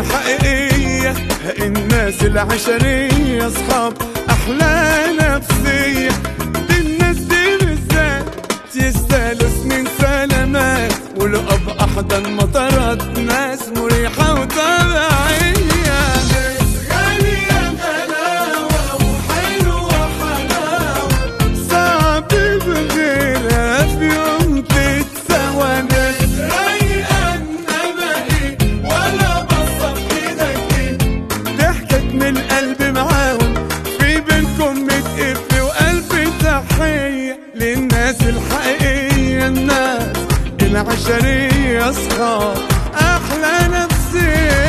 الحقيقية الناس العشرية أصحاب أحلى نفسية دي الناس دي بالذات يستاهلوا سنين سلامات ولقب أحضن مطارات ناس مريحة وطبيعية ناس غالية غلاوة وحلوة حلاوة صعب بغيرها في يوم تتسوى ناس رايقة انما ايه ولا بصف ايدك ضحكت من القلب معاهم في بينكم متقف وقلب تحية للناس الحقيقية الناس العشرية أصحاب أحلى نفسية